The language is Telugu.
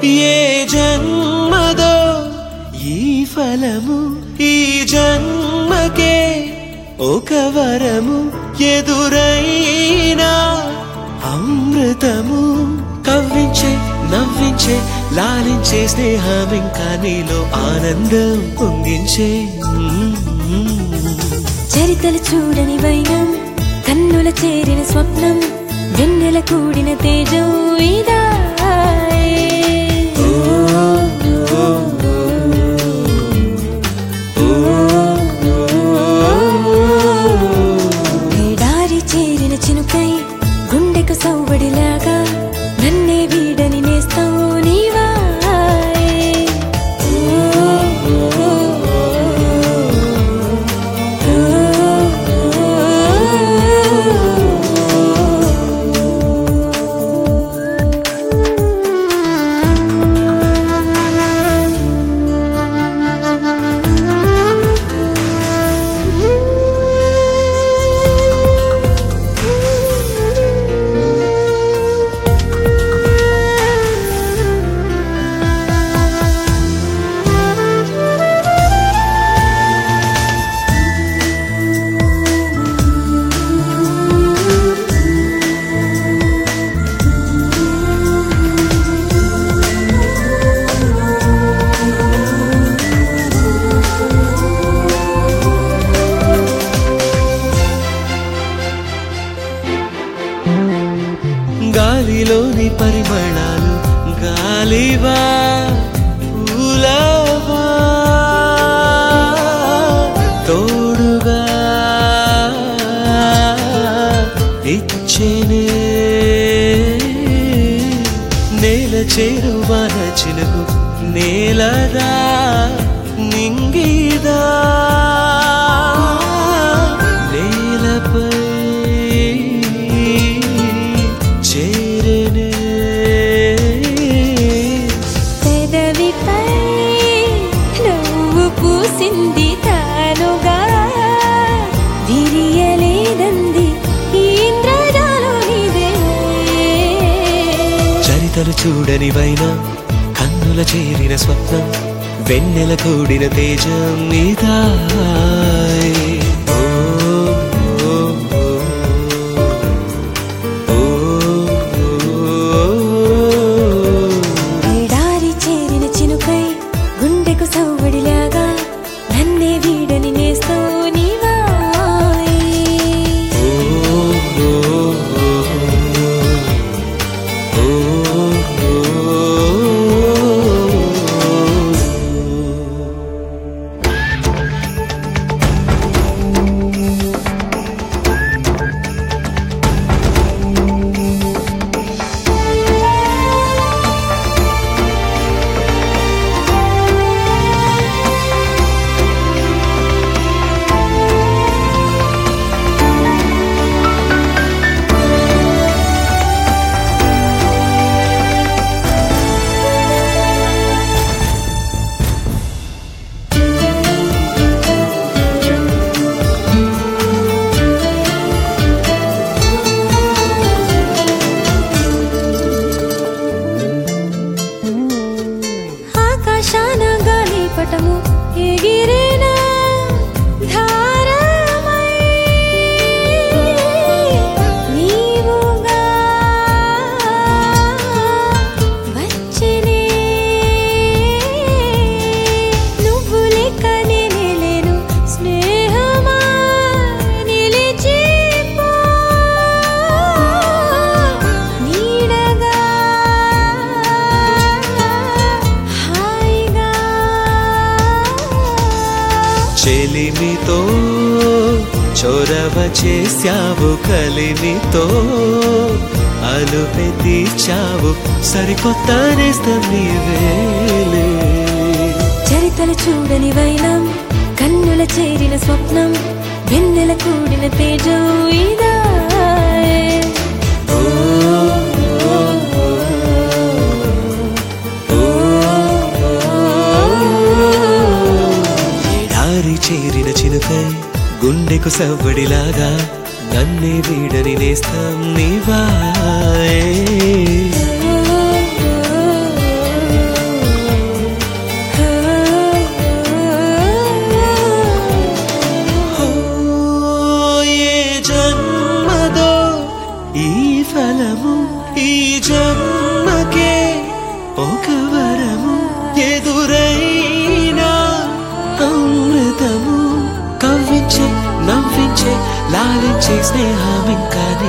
ఏ జన్మదో ఈ ఫలము ఈ జన్మకే ఒక వరము ఎదురైనా అమృతము కవ్వించే నవ్వించే లాలించే స్నేహం ఇంకా నీలో ఆనందం పొంగించే చరితలు చూడని వైనం కన్నుల చేరిన స్వప్నం వెన్నెల కూడిన తేజం ఇదా ఎడారి చేరిన చినుకై గుండెకు సౌవడిలాగా నన్నే వీడని నేస్తావు నీవా గాలిలోని పరిమళాలు గాలివా పూలవా తోడుగా ఇచ్చేనే నేల చేరువాన చినుకు నేలదా నింగిదా నేలపై చేరనే పెదవిపై నువ్వు పూసింది తానుగా విరియలేదంది ఈ ఇంద్రజాలం నీదే చరితలు చూడని వైనా కన్నుల చేరిన స్వప్నం వెన్నెల కూడిన తేజం నీదా ఓ, ఓ, ఓ, ఓ, ఓ. ఎడారి చేరిన చినుకై గుండెకు సవ్వడిలాగా నన్నే వీడని నేస్తావు నీవా ఆకాశాన గాలి పటము ఎగిరేన ధారమై నీవుగా వచ్చెనే నువ్వు లెక్క నేనే లేను స్నేహమా నిలిచిపో నీడగా హాయిగా చెలిమితో చొరవ చేశావు కలిమితో అలుపె తీర్చావు సరికొత్త నేస్తం నీవేలే చరితలు చూడని వైనం కన్నుల చేరిన స్వప్నం వెన్నెల కూడిన తేజం ఇదా ఓ, ఓ, ఓ, ఎడారి చేరిన చినుకై గుండెకు సవ్వడిలాగా నన్నే వీడని నేస్తం నీవా ఫలము ఈ జన్మకే ఒక వరము ఎదురైనా అమృతము కవ్వించే నవ్వించే లాలించే స్నేహం ఇంకా